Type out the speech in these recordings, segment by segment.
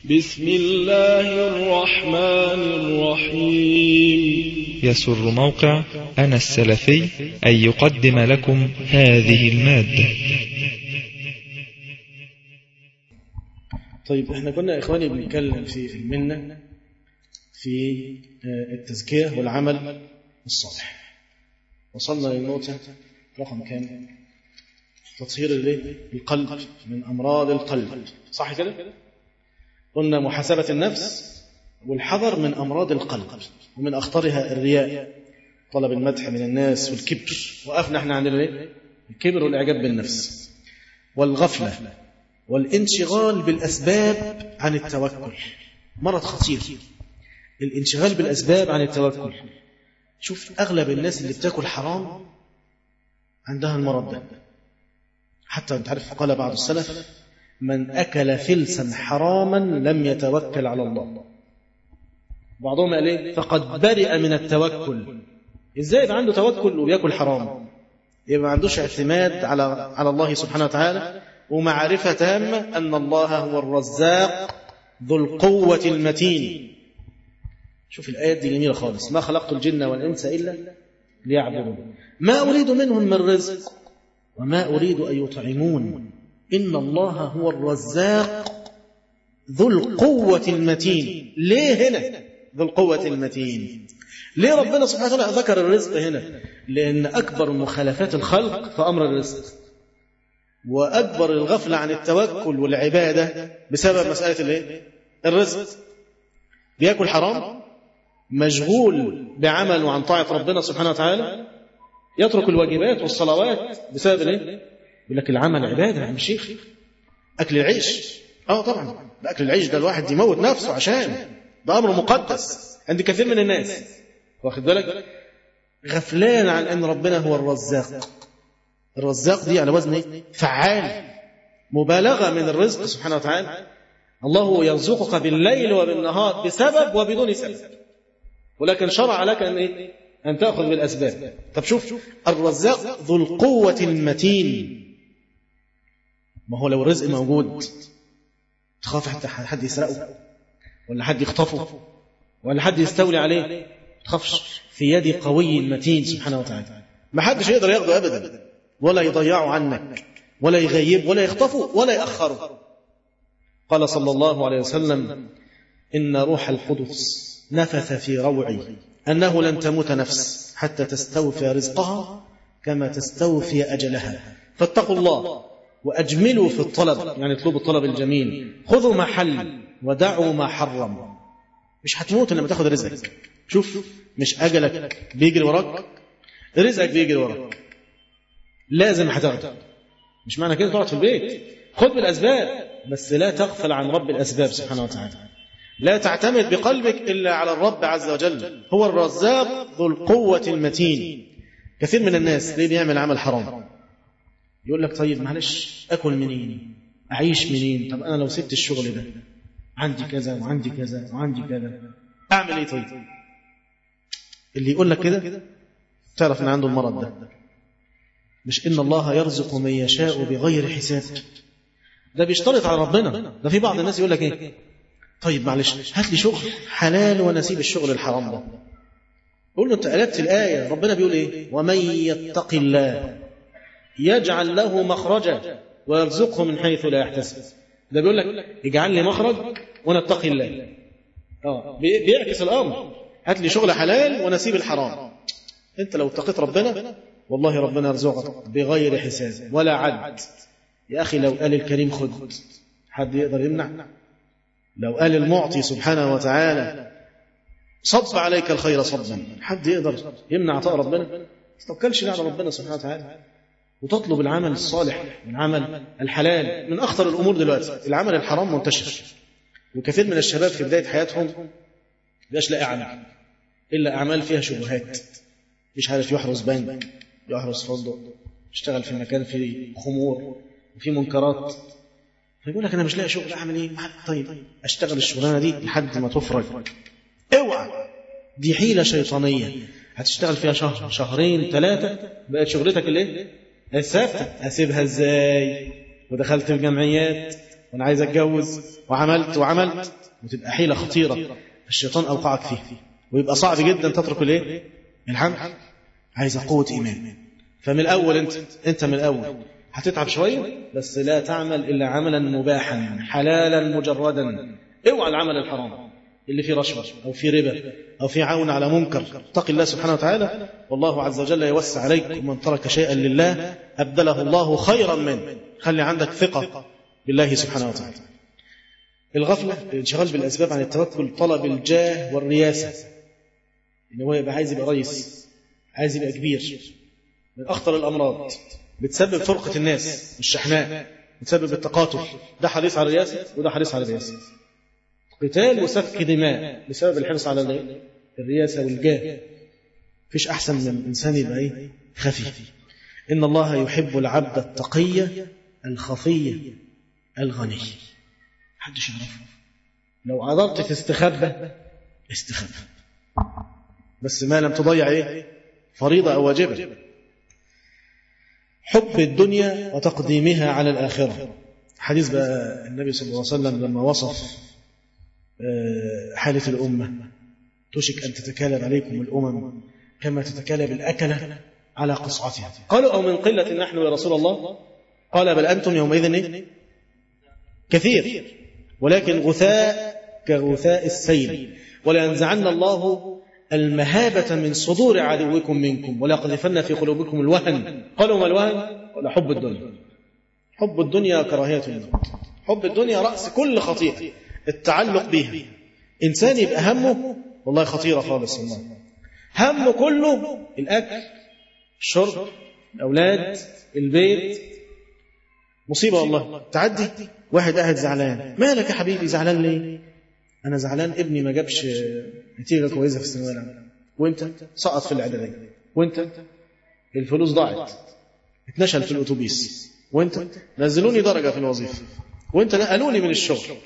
بسم الله الرحمن الرحيم يسر موقع أنا السلفي أن يقدم لكم هذه المادة طيب احنا كنا يا إخواني بنتكلم في المنة في التزكية والعمل الصالح وصلنا للنقطة رقم كام تطهير القلب من أمراض القلب صح كده قلنا محاسبة النفس والحذر من أمراض القلب ومن أخطرها الرياء طلب المدح من الناس والكبر وقفنا احنا عندنا ايه الكبر والإعجاب بالنفس والغفلة والانشغال بالأسباب عن التوكل مرض خطير الانشغال بالأسباب عن التوكل شوف أغلب الناس اللي بتاكل حرام عندها المرض ده حتى انت عارف قال بعض السلف من أكل فلسا حراما لم يتوكل على الله بعضهم قال ايه فقد برئ من التوكل ازاي يبقى عنده توكل وبياكل حرام يبقى ما عندوش اعتماد على على الله سبحانه وتعالى ومعرفة تامة أن الله هو الرزاق ذو القوة المتين شوف الآيات دي جميلة خالص ما خلقت الجن والإنس إلا ليعبدون ما أريد منهم من رزق وما أريد أن يطعمون إن الله هو الرزاق ذو القوة المتين ليه هنا ذو القوة المتين ليه ربنا سبحانه وتعالى ذكر الرزق هنا لأن أكبر مخالفات الخلق في أمر الرزق وأكبر الغفلة عن التوكل والعبادة بسبب مسألة الايه؟ الرزق بياكل حرام مشغول بعمل عن طاعة ربنا سبحانه وتعالى يترك الواجبات والصلوات بسبب الايه؟ يقول لك العمل عبادة يا عم الشيخ أكل العيش اه طبعا ده أكل العيش ده الواحد يموت نفسه عشان ده أمر مقدس عند كثير من الناس واخد بالك غفلان عن أن ربنا هو الرزاق الرزاق دي على وزن ايه؟ فعال مبالغة من الرزق سبحانه وتعالى الله يرزقك بالليل وبالنهار بسبب وبدون سبب ولكن شرع لك أن إيه؟ أن تأخذ بالأسباب طب شوف الرزاق ذو القوة المتين ما هو لو الرزق موجود تخاف حتى حد يسرقه ولا حد يخطفه ولا حد يستولي عليه تخافش في يد قوي متين سبحانه وتعالى ما حدش يقدر ياخده أبدا ولا يضيعه عنك ولا يغيب ولا يخطفه ولا يأخره قال صلى الله عليه وسلم إن روح القدس نفث في روعي أنه لن تموت نفس حتى تستوفي رزقها كما تستوفي أجلها فاتقوا الله وأجملوا في الطلب يعني اطلبوا الطلب الجميل خذوا ما حل ودعوا ما حرم مش هتموت لما تاخد رزقك شوف مش أجلك بيجري وراك رزقك بيجري وراك لازم هتاخده مش معنى كده تقعد في البيت خذ بالأسباب بس لا تغفل عن رب الأسباب سبحانه وتعالى لا تعتمد بقلبك إلا على الرب عز وجل هو الرزاق ذو القوة المتين كثير من الناس ليه بيعمل عمل حرام يقول لك طيب معلش أكل منين أعيش منين طب أنا لو سبت الشغل ده عندي كذا وعندي كذا وعندي كذا أعمل إيه طيب اللي يقول لك كده تعرف أن عنده المرض ده مش إن الله يرزق من يشاء بغير حساب ده بيشترط على ربنا ده في بعض الناس يقول لك إيه طيب معلش هات لي شغل حلال وانا اسيب الشغل الحرام ده قول له انت قلبت الايه ربنا بيقول ايه ومن يتق الله يجعل له مخرجا ويرزقه من حيث لا يحتسب ده بيقول لك اجعل لي مخرج وانا اتقي الله اه بيعكس الامر هات لي شغل حلال وانا اسيب الحرام انت لو اتقيت ربنا والله ربنا يرزقك بغير حساب ولا عد يا اخي لو قال الكريم خذ حد يقدر يمنع لو قال المعطي سبحانه وتعالى صب عليك الخير صبا حد يقدر يمنع عطاء ربنا ما توكلش على ربنا سبحانه وتعالى وتطلب العمل الصالح والعمل الحلال من اخطر الامور دلوقتي العمل الحرام منتشر وكثير من الشباب في بدايه حياتهم مش لاقي عمل الا اعمال فيها شبهات مش عارف يحرس بنك يحرس فندق يشتغل في مكان فيه خمور وفي منكرات فيقول لك انا مش لاقي شغل اعمل ايه طيب اشتغل الشغلانه دي لحد ما تفرج اوعى دي حيله شيطانيه هتشتغل فيها شهر شهرين ثلاثه بقت شغلتك الايه الثابته اسيبها ازاي ودخلت في جمعيات وانا عايز اتجوز وعملت وعملت وتبقى حيله خطيره الشيطان اوقعك فيها ويبقى صعب جدا تترك الايه الحمل عايز قوه ايمان فمن الاول انت انت من الاول هتتعب شويه بس لا تعمل الا عملا مباحا حلالا مجردا اوعى العمل الحرام اللي فيه رشوه او فيه ربا او فيه عون على منكر اتق الله سبحانه وتعالى والله عز وجل يوسع عليك ومن ترك شيئا لله ابدله الله خيرا منه خلي عندك ثقه بالله سبحانه وتعالى الغفله الانشغال بالاسباب عن التوكل طلب الجاه والرياسه ان هو يبقى عايز يبقى رئيس عايز يبقى كبير من اخطر الامراض بتسبب فرقه الناس الشحناء بتسبب التقاتل ده حريص على الرئاسه وده حريص على الرئاسه قتال وسفك دماء بسبب الحرص على الايه؟ الرياسه والجاه مفيش احسن من انسان يبقى ايه خفي ان الله يحب العبد التقي الخفي الغني محدش يعرفه لو قدرت تستخبى استخبى بس ما لم تضيع ايه فريضه او واجبه حب الدنيا وتقديمها على الاخره حديث بقى النبي صلى الله عليه وسلم لما وصف حالة الأمة تشك أن تتكالب عليكم الأمم كما تتكالب الأكلة على قصعتها قالوا أو من قلة نحن يا رسول الله قال بل أنتم يومئذ كثير ولكن غثاء كغثاء السيل ولينزعن الله المهابة من صدور عدوكم منكم وليقذفن في قلوبكم الوهن قالوا ما الوهن قال حب الدنيا حب الدنيا كراهية الموت حب الدنيا رأس كل خطيئة التعلق بها إنسان يبقى همه والله خطيرة خالص والله همه كله الأكل الشرب الأولاد البيت مصيبة والله تعدي واحد قاعد زعلان مالك يا حبيبي زعلان ليه أنا زعلان ابني ما جابش نتيجة كويسة في الثانوية العامة وأنت سقط في الإعدادية وأنت الفلوس ضاعت اتنشل في الأتوبيس وأنت نزلوني درجة في الوظيفة وأنت نقلوني من الشغل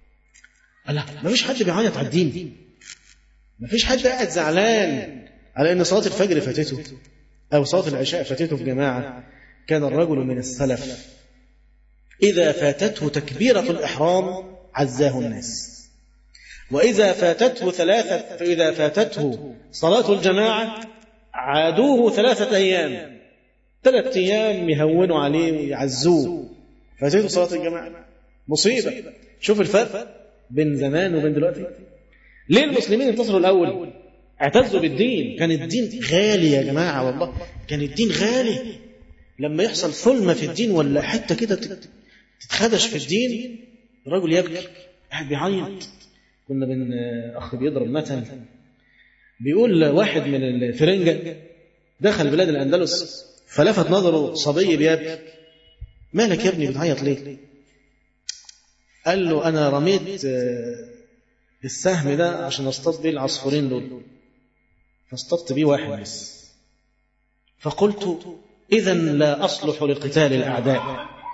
لا ما فيش حد بيعيط على الدين ما فيش حد قاعد زعلان على ان صلاه الفجر فاتته او صلاه العشاء فاتته في جماعه كان الرجل من السلف اذا فاتته تكبيره الاحرام عزاه الناس واذا فاتته ثلاثه فاذا فاتته صلاه الجماعه عادوه ثلاثه ايام ثلاث ايام يهونوا عليه ويعزوه فاتته صلاه الجماعه مصيبه شوف الفرق بين زمان وبين دلوقتي ليه المسلمين انتصروا الاول اعتزوا بالدين كان الدين غالي يا جماعه والله كان الدين غالي لما يحصل ثلمه في الدين ولا حته كده تتخدش في الدين الرجل يبكي قاعد بيعيط كنا بين اخ بيضرب مثل بيقول واحد من الفرنجة دخل بلاد الأندلس فلفت نظره صبي بيبكي مالك يا ابني بتعيط ليه قال له أنا رميت السهم ده عشان اصطاد بيه العصفورين دول فاصطدت بيه واحد بس فقلت إذا لا أصلح لقتال الأعداء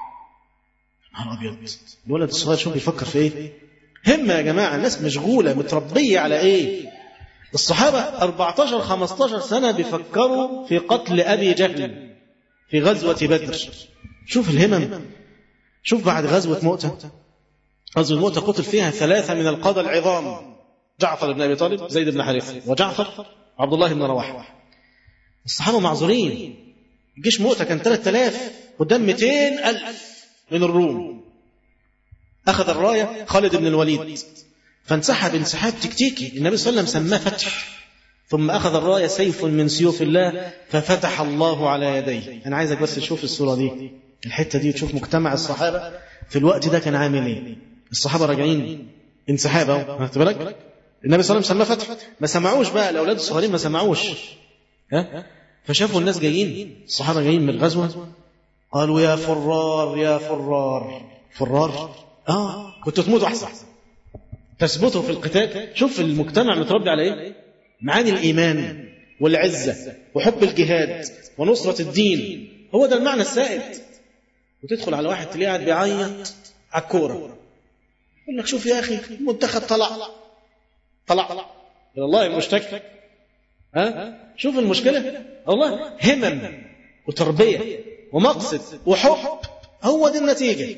نهار أبيض الولد الصغير شوف بيفكر في إيه همة يا جماعة الناس مشغولة متربية على إيه الصحابة 14 15 سنة بيفكروا في قتل أبي جهل في غزوة بدر شوف الهمم شوف بعد غزوة مؤتة غزوة مؤتة قتل فيها ثلاثة من القادة العظام جعفر بن أبي طالب زيد بن حارثة وجعفر عبد الله بن رواحة الصحابة معذورين جيش مؤتة كان 3000 قدام 200 ألف من الروم أخذ الراية خالد بن الوليد فانسحب انسحاب تكتيكي النبي صلى الله عليه وسلم سماه فتح ثم أخذ الراية سيف من سيوف الله ففتح الله على يديه أنا عايزك بس تشوف الصورة دي الحتة دي وتشوف مجتمع الصحابة في الوقت ده كان عامل ايه الصحابة راجعين انسحاب اهو خدت بالك النبي صلى الله عليه وسلم سماه فتح ما سمعوش بقى الأولاد الصغيرين ما سمعوش ها فشافوا الناس جايين الصحابة جايين من الغزوة قالوا يا فرار يا فرار فرار اه كنتوا تموتوا احسن تثبتوا في القتال شوف المجتمع متربي على ايه معاني الايمان والعزه وحب الجهاد ونصره الدين هو ده المعنى السائد وتدخل على واحد تلاقيه قاعد بيعيط على الكوره يقول لك شوف يا اخي المنتخب طلع طلع الى الله المشتكى ها شوف المشكله والله همم وتربيه ومقصد وحب هو دي النتيجه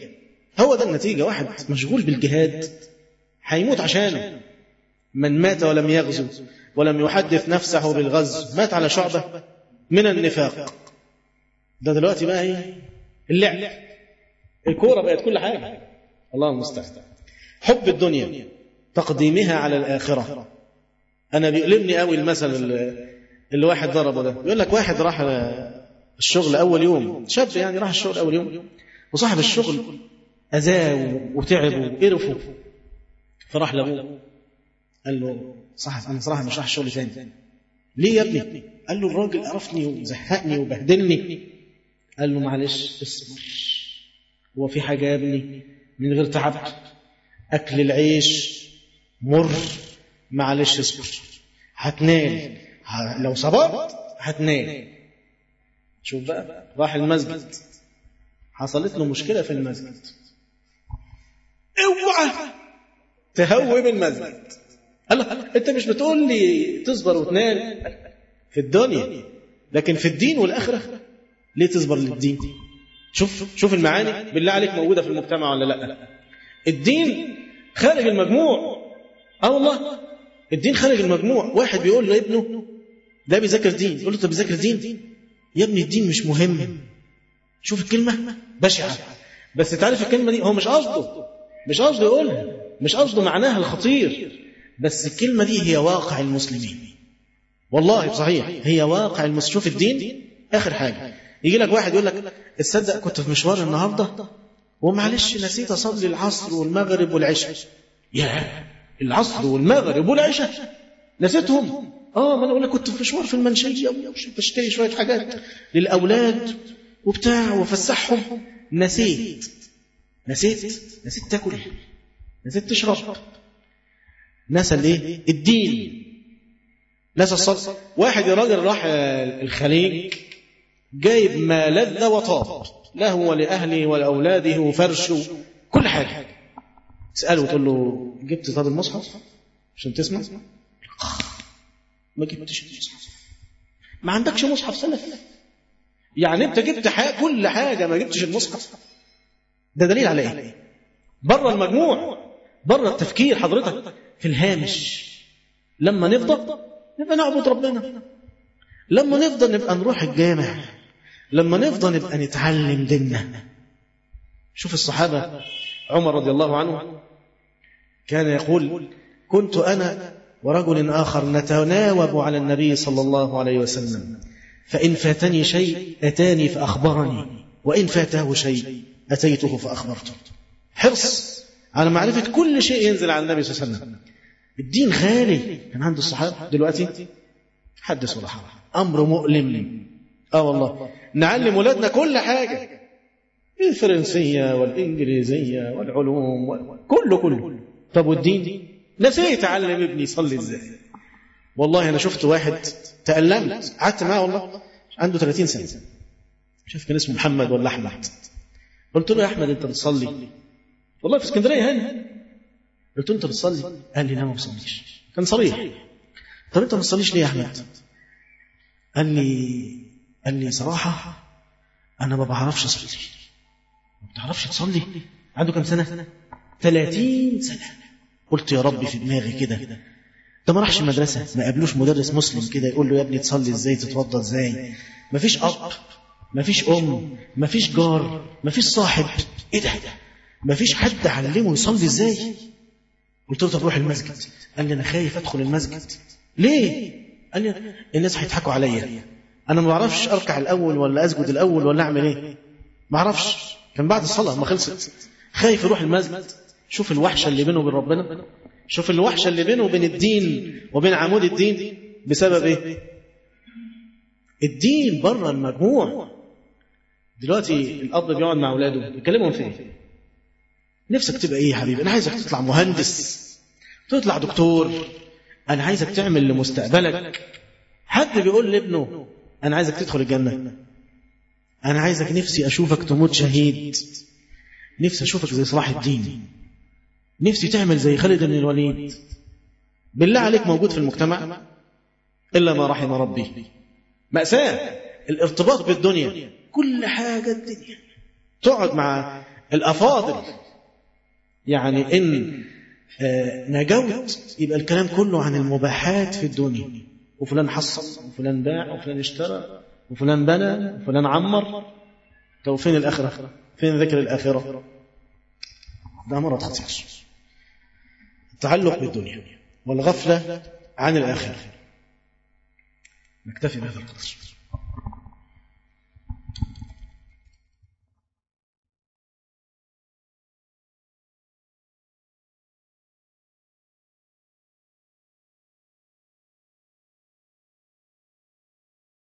هو ده النتيجة واحد مشغول بالجهاد هيموت عشانه من مات ولم يغزو ولم يحدث نفسه بالغزو مات على شعبة من النفاق ده دلوقتي بقى ايه اللعب الكورة بقت كل حاجة الله المستعان حب الدنيا تقديمها على الآخرة أنا بيؤلمني قوي المثل اللي اللي واحد ضربه ده يقول لك واحد راح الشغل أول يوم شاب يعني راح الشغل أول يوم وصاحب الشغل أذاه وتعبه وقرفه فراح لأبوه قال له صاحب أنا صراحة مش راح الشغل تاني ليه يا ابني؟ قال له الراجل قرفني وزهقني وبهدلني قال له معلش اصبر هو في حاجة يا ابني من غير تعب أكل العيش مر معلش اصبر هتنال لو صبرت هتنال شوف بقى راح المسجد حصلت له مشكلة في المسجد اوعى تهوب المسجد قال له انت مش بتقول لي تصبر وتنال في الدنيا لكن في الدين والآخرة ليه تصبر للدين شوف شوف المعاني بالله عليك موجودة في المجتمع ولا لا الدين خارج المجموع اه والله الدين خارج المجموع واحد بيقول لابنه ده بيذاكر دين يقول له طب بيذاكر دين يا ابني الدين مش مهم شوف الكلمة بشعة بس تعرف الكلمة دي هو مش قصده مش قصده يقولها مش قصده معناها الخطير بس الكلمة دي هي واقع المسلمين والله صحيح هي واقع المسلمين شوف الدين آخر حاجة يجي لك واحد يقول لك تصدق كنت في مشوار النهاردة ومعلش نسيت أصلي العصر والمغرب والعشاء يا العصر والمغرب والعشاء نسيتهم اه ما انا اقول لك كنت في مشوار في المنشيه بشتري شويه حاجات للاولاد وبتاع وفسحهم نسيت نسيت نسيت تاكل نسيت تشرب نسى الايه الدين نسى الصلاه واحد يا راجل راح الخليج جايب ما لذ وطاب له ولاهله ولاولاده وفرشه كل حاجه اساله وتقول له جبت طب المصحف عشان تسمع ما جبتش المصحف ما عندكش مصحف سلف يعني انت جبت حاجة كل حاجه ما جبتش المصحف ده دليل على ايه بره المجموع بره التفكير حضرتك في الهامش لما نفضى نبقى نعبد ربنا لما نفضى نبقى نروح الجامع لما نفضى نبقى نتعلم ديننا شوف الصحابه عمر رضي الله عنه كان يقول كنت انا ورجل آخر نتناوب على النبي صلى الله عليه وسلم فإن فاتني شيء أتاني فأخبرني وإن فاته شيء أتيته فأخبرته حرص على معرفة كل شيء ينزل على النبي صلى الله عليه وسلم الدين غالي كان عند الصحابة دلوقتي حدث ولا حرج أمر مؤلم آه والله نعلم ولادنا كل حاجة الفرنسية والإنجليزية والعلوم كله كله طب والدين نسيت أعلم ابني يصلي إزاي والله أنا شفت واحد تألمت قعدت معاه والله عنده 30 سنة شوف كان اسمه محمد ولا أحمد قلت له يا أحمد أنت بتصلي والله في اسكندرية هنا قلت له أنت بتصلي قال لي لا ما بصليش كان صريح طب أنت ما بتصليش ليه يا أحمد قال لي قال لي صراحة أنا ما بعرفش أصلي ما بتعرفش تصلي عنده كم سنة 30 سنة قلت يا ربي في دماغي كده ده ما راحش المدرسة ما قابلوش مدرس مسلم كده يقول له يا ابني تصلي ازاي تتوضى ازاي ما فيش أب ما فيش أم ما فيش جار ما فيش صاحب ايه ده ما فيش حد علمه يصلي ازاي قلت له طب روح المسجد قال لي انا خايف ادخل المسجد ليه قال لي الناس هيضحكوا عليا انا ما بعرفش اركع الاول ولا اسجد الاول ولا اعمل ايه ما اعرفش كان بعد الصلاه ما خلصت خايف يروح المسجد شوف الوحشه اللي بينه وبين ربنا شوف الوحشه اللي بينه وبين الدين وبين عمود الدين بسبب ايه الدين بره المجموع دلوقتي الاب بيقعد مع اولاده يكلمهم في ايه نفسك تبقى ايه يا حبيبي انا عايزك تطلع مهندس تطلع دكتور انا عايزك تعمل لمستقبلك حد بيقول لابنه انا عايزك تدخل الجنه انا عايزك نفسي اشوفك تموت شهيد نفسي اشوفك زي صلاح الدين نفسي تعمل زي خالد بن الوليد بالله عليك موجود في المجتمع الا ما رحم ربي مأساة الارتباط بالدنيا كل حاجة الدنيا تقعد مع الأفاضل يعني إن آه، نجوت يبقى الكلام كله عن المباحات في الدنيا وفلان حصل وفلان باع وفلان اشترى وفلان بنى وفلان عمر طب فين الآخرة فين ذكر الآخرة ده مرض خطير التعلق بالدنيا والغفلة عن الآخرة نكتفي بهذا القدر